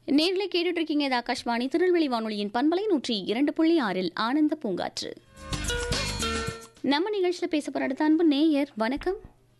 நேர்களை கேட்டுட்டு இருக்கீங்க இது ஆகாஷ்வாணி திருநெல்வேலி வானொலியின் பண்பலை நூற்றி இரண்டு புள்ளி ஆறில் ஆனந்த பூங்காற்று நம்ம நிகழ்ச்சியில் பேச போற அடுத்த அன்பு நேயர் வணக்கம்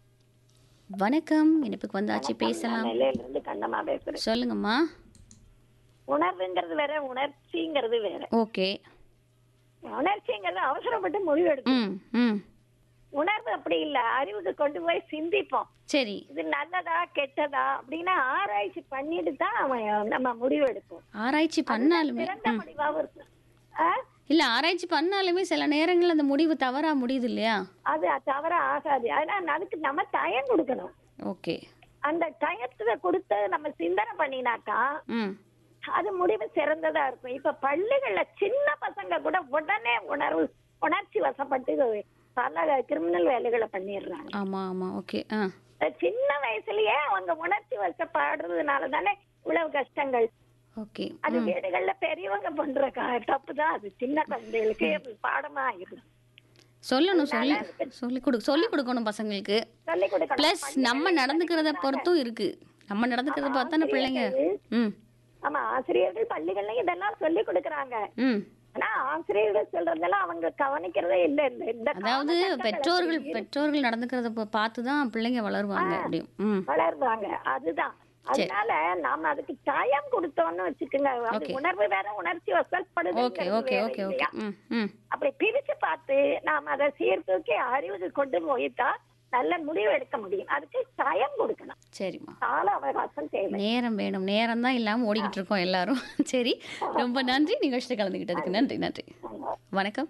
வணக்கம் இனிப்புக்கு வந்தாச்சு பேசலாம் நெல்லையில இருந்து கண்ணம்மா பேசுறேன் சொல்லுங்கம்மா உணர்வுங்கிறது வேற உணர்ச்சிங்கிறது வேற ஓகே உணர்ச்சிங்கிறது அவசரப்பட்டு முடிவெடுக்கும் ம் ம் உணர்வு அப்படி இல்ல அறிவுக்கு கொண்டு போய் சிந்திப்போம் சரி இது நல்லதா கெட்டதா அப்படின்னு ஆராய்ச்சி பண்ணிட்டு தான் அவன் நம்ம முடிவெடுப்போம் ஆராய்ச்சி பண்ணாலுமே சிறந்த முடிவாவும் இருக்கு ஆ? இல்லை ஆராய்ச்சி பண்ணாலுமே சில நேரங்கள் அந்த முடிவு தவறா முடியுது இல்லையா அது தவற ஆகாது ஆனா அதுக்கு நம்ம டயம் கொடுக்கணும் ஓகே அந்த டயத்துல கொடுத்து நம்ம சிந்தனை பண்ணினாக்கா ம் அது முடிவு சிறந்ததா இருக்கும் இப்ப பள்ளிகள்ல சின்ன பசங்க கூட உடனே உணர்வு உணர்ச்சி வசப்பட்டு பல கிரிமினல் வேலைகளை பண்ணிடுறாங்க ஆமாம் ஆமாம் ஓகே ஆ சின்ன வயசுலயே அவங்க உணர்ச்சி வசப்படுறதுனால தானே இவ்வளவு கஷ்டங்கள் ஓகே அது வீடுகள்ல பெரியவங்க பண்ற க- தப்பு தான் அது சின்ன குழந்தைகளுக்கு பாடமா ஆயிடும் சொல்லணும் சொல்லி சொல்லி கொடு சொல்லி கொடுக்கணும் பசங்களுக்கு சொல்லி கொடுக்கணும் ப்ளஸ் நம்ம நடந்துக்கிறத பொறுத்தும் இருக்கு நம்ம நடந்துக்கிறத பார்த்தா நம்ம பிள்ளைங்க ம் ஆமா ஆசிரியர்கள் பள்ளிகள்லயும் இதெல்லாம் சொல்லி கொடுக்கறாங்க ம் ஆனா ஆசிரியர்கள் சொல்றதெல்லாம் அவங்க கவனிக்கிறதே இல்ல இந்த இந்த அதாவது காலகட்டத்துல பெற்றோர்கள் பெற்றோர்கள் நடந்துக்கிறத ப- பார்த்து தான் பிள்ளைங்க வளருவாங்க அப்படியும் ம் வளர்றாங்க அதுதான் அதனால நாம அதுக்கு டயம் கொடுத்தோம்னு வச்சுக்கோங்க அது Okay. உணர்வு வேற உணர்ச்சி வசப்படுது ஓகே ஓகே ஓகே ஓகே ம் ம் அப்படி பிரிச்சு பார்த்து நாம அதை சீர்தூக்கி அறிவுக்கு கொண்டு போயிட்டா நல்ல முடிவு எடுக்க முடியும் அதுக்கு டயம் கொடுக்கணும் சரிம்மா கால அவகாசம் தேவை நேரம் வேணும் நேரம் தான் இல்லாமல் ஓடிக்கிட்டு இருக்கோம் எல்லாரும் சரி ரொம்ப நன்றி நிகழ்ச்சியில் கலந்துக்கிட்டதுக்கு நன்றி நன்றி வணக்கம்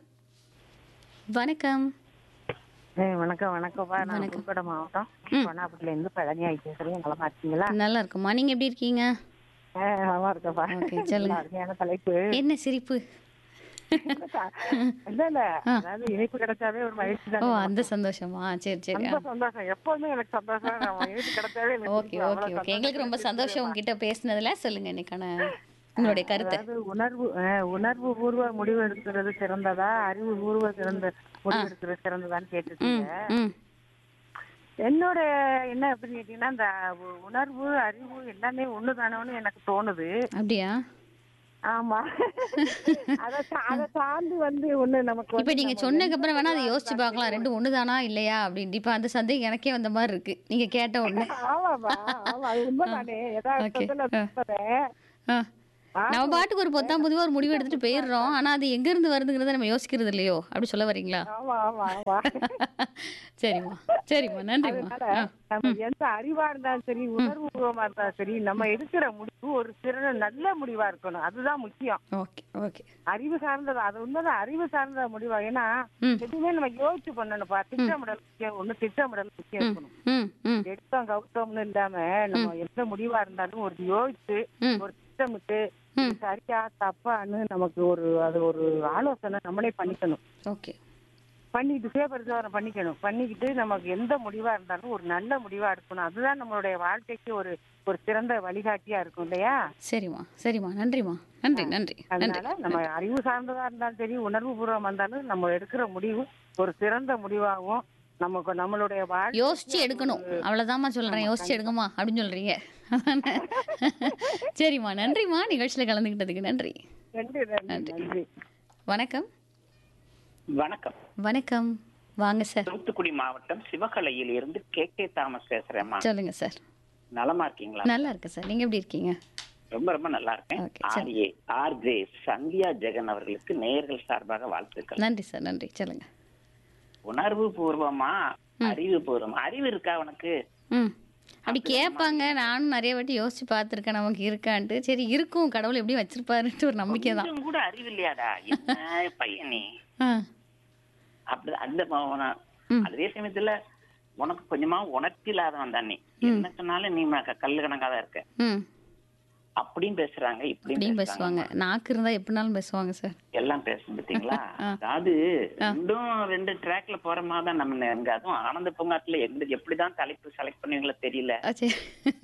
வணக்கம் ஏய், வணக்கம் வணக்கம்ப்பா நான் புதுக்கோட்டை மாவட்டம் பொன்னாப்பட்டில இருந்து பழனி ஆகி பேசுறேன் நலமா இருக்கீங்களா நல்லா இருக்குமா நீங்கள் எப்படி இருக்கீங்க ஆ, நலமா இருக்கேன்ப்பா ஓகே சொல்லுங்க அருமையான தலைப்பு என்ன சிரிப்பு இல்ல இல்ல அதாவது இணைப்பு கிடைச்சாவே ஒரு மகிழ்ச்சி ஓ தான் அந்த சந்தோஷமா சரி சரி ரொம்ப சந்தோஷம் எப்பவுமே எனக்கு சந்தோஷம் நம்ம இணைப்பு கிடைச்சாவே எனக்கு ஓகே ஓகே ஓகே எங்களுக்கு ரொம்ப சந்தோஷம் உங்ககிட்ட பேசுனதுல சொல்லுங்க இன்னைக்கான உங்களுடைய கருத்து அதாவது உணர்வு ஆ, உணர்வு பூர்வ முடிவு எடுக்கிறது சிறந்ததா அறிவு பூர்வ சிறந்த முடிவு எடுக்கிறது சிறந்ததான்னு ம் கேட்டுருக்கீங்க ம் என்னோட என்ன அப்படின்னு கேட்டீங்கன்னா இந்த உ- உணர்வு அறிவு எல்லாமே ஒண்ணுதானோன்னு எனக்கு தோணுது அப்படியா ஆமா அத தா- அத தாண்டி வந்து ஒண்ணு நமக்கு இப்போ நீங்க சொன்னதுக்கு அப்புறம் வேணா அதை யோசிச்சு பார்க்கலாம் ரெண்டு ஒண்ணுதானா இல்லையா அப்படின்னு இப்போ அந்த சந்தேகம் எனக்கே வந்த மாதிரி இருக்கு நீங்க கேட்ட உடனே ஆமாப்பா ஆமா அது உண்மைதானே யதார்த்தத்துல அது உண்மைதான். ஆ. நம்ம பாட்டுக்கு ஒரு பொத்தாம் பொதுவா ஒரு முடிவு எடுத்துட்டு போயிடுறோம் ஆனா அது எங்க இருந்து வருதுங்கிறத நம்ம யோசிக்கிறது இல்லையோ அப்படி சொல்ல வரீங்களா ஆமா ஆமா ஆமா சரிம்மா சரிம்மா நன்றிம்மா அதனால நம்ம எந்த அறிவா இருந்தாலும் சரி உணர்வு பூர்வமா இருந்தாலும் சரி நம்ம எடுக்கிற முடிவு ஒரு சிறந்த நல்ல முடிவா இருக்கணும் அதுதான் முக்கியம் ஓகே ஓகே அறிவு சார்ந்தது அது உண்மைதான் அறிவு சார்ந்த முடிவா ஏன்னா ம். எதுவுமே நம்ம யோசிச்சு பண்ணணும்ப்பா திட்டமிடல் முக்கியம் ஒண்ணு திட்டமிடல் முக்கியம் இருக்கணும் ம் ம் எடுத்தோம் கவுத்தோம்னு இல்லாம நம்ம எந்த முடிவா இருந்தாலும் ஒரு யோசிச்சு ம். ஒரு திட்டமிட்டு இது சரியா தப்பான்னு நமக்கு ஒரு அது ஒரு ஆலோசனை நம்மளே பண்ணிக்கணும் ஓகே பண்ணிக்கிட்டு சுயபரிசோதனை பண்ணிக்கணும் பண்ணிக்கிட்டு நமக்கு எந்த முடிவா இருந்தாலும் ஒரு நல்ல முடிவா இருக்கணும் அதுதான் நம்மளுடைய வாழ்க்கைக்கு ஒரு ஒரு சிறந்த வழிகாட்டியா இருக்கும் இல்லையா சரிம்மா சரிம்மா நன்றிம்மா நன்றி நன்றி நன்றி அதனால நம்ம அறிவு சார்ந்ததா இருந்தாலும் சரி உணர்வு பூர்வமா இருந்தாலும் நம்ம எடுக்கிற முடிவு ஒரு சிறந்த முடிவாகவும் நமக்கு நம்மளுடைய வாழ்க்கை யோசிச்சு எடுக்கணும் அவ்வளவுதாம்மா சொல்றேன் யோசிச்சு எடுங்கம்மா அப்படின்னு சொல்றீங்க அதானே? சரிம்மா நன்றிம்மா நிகழ்ச்சியில கலந்துக்கிட்டதுக்கு நன்றி நன்றி நன்றி நன்றி வணக்கம் வணக்கம் வணக்கம் வாங்க சார் தூத்துக்குடி மாவட்டம் சிவகலையில் இருந்து கே கே தாமஸ் பேசுறேம்மா சொல்லுங்க சார் நலமா இருக்கீங்களா நல்லா இருக்கு சார் நீங்க எப்படி இருக்கீங்க ரொம்ப ரொம்ப நல்லா இருக்கேன் Okay, சரி. ஆர்ஏ ஆர்ஜே சந்தியா ஜெகன் அவர்களுக்கு நேயர்கள் சார்பாக வாழ்த்துக்கள் நன்றி சார் நன்றி சொல்லுங்க உணர்வு பூர்வமா அறிவு பூர்வமா அறிவு இருக்கா உனக்கு ம் அப்படி கேட்பாங்க நானும் நிறைய வாட்டி யோசிச்சு பார்த்துருக்கேன் நமக்கு இருக்கான்ட்டு சரி இருக்கும் கடவுள் எப்படி வச்சிருப்பாருன்ட்டு ஒரு நம்பிக்கை தான் கொஞ்சம் கூட அறிவு இல்லையாடா என்ன பையன் நீ ஆ அப்படி அந்த ம- உன- அதே சமயத்துல உனக்கு கொஞ்சமா உணர்ச்சி இல்லாதவன் தான் நீ என்ன சொன்னாலும் நீ ம- கல்லு கணக்காதான் இருக்க ம் அப்படியும் பேசுறாங்க இப்படியும் அப்படியும் பேசுறாங்க பேசுவாங்க நாக்கு இருந்தால் எப்படினாலும் பேசுவாங்க சார் எல்லாம் பேசும் பாத்தீங்களா அதாவது ரெண்டும் ரெண்டு ட்ராக்ல போற மாதிரி தான் நம்ம எங்க அதுவும் ஆனந்த பூங்காட்டுல எங்களுக்கு எப்படிதான் தலைப்பு செலக்ட் பண்ணுவீங்களோ தெரியல ஆ சரி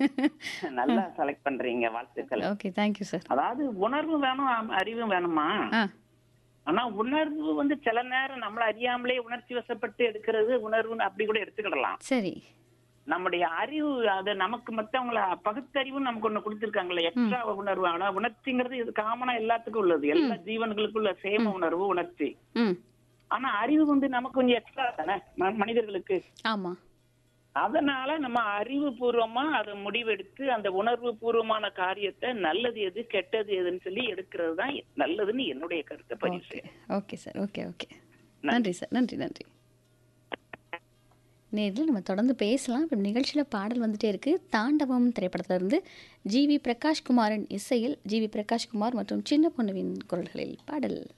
நல்லா செலக்ட் பண்றீங்க வாழ்த்துக்கள் ஓகே தேங்க்யூ சார் அதாவது உணர்வு வேணும் அம்- அறிவும் வேணுமா ஆ ஆனா உணர்வு வந்து சில நேரம் நம்மள அறியாமலே உணர்ச்சி வசப்பட்டு எடுக்கிறது உணர்வுன்னு அப்படி கூட எடுத்துக்கிடலாம் சரி நம்முடைய அறிவு அது நமக்கு மத்தவங்கள பகுத்தறிவு நமக்கு ஒண்ணு கொடுத்திருக்காங்கல்ல எக்ஸ்ட்ரா உணர்வு ஆனா உணர்ச்சிங்கிறது இது காமனா எல்லாத்துக்கும் உள்ளது எல்லா ஜீவன்களுக்குள்ள சேம உணர்வு உணர்ச்சி ம் ஆனா அறிவு வந்து நமக்கு கொஞ்சம் எக்ஸ்ட்ரா தானே ம- மனிதர்களுக்கு ஆமா அதனால நம்ம அறிவு பூர்வமா அதை முடிவெடுத்து அந்த உணர்வு பூர்வமான காரியத்தை நல்லது எது கெட்டது எதுன்னு சொல்லி எடுக்கிறது தான் நல்லதுன்னு என்னுடைய கருத்தை பதிவு ஓகே செய்யறேன். ஓகே சார் ஓகே ஓகே நன்றி சார் நன்றி நன்றி நேரில் நம்ம தொடர்ந்து பேசலாம் இப்போ நிகழ்ச்சியில் பாடல் வந்துட்டே இருக்கு தாண்டவம் திரைப்படத்துல இருந்து ஜிவி பிரகாஷ்குமாரன் இசையில் ஜிவி பிரகாஷ்குமார் மற்றும் சின்ன பொண்ணுவின் குரல்களில் பாடல்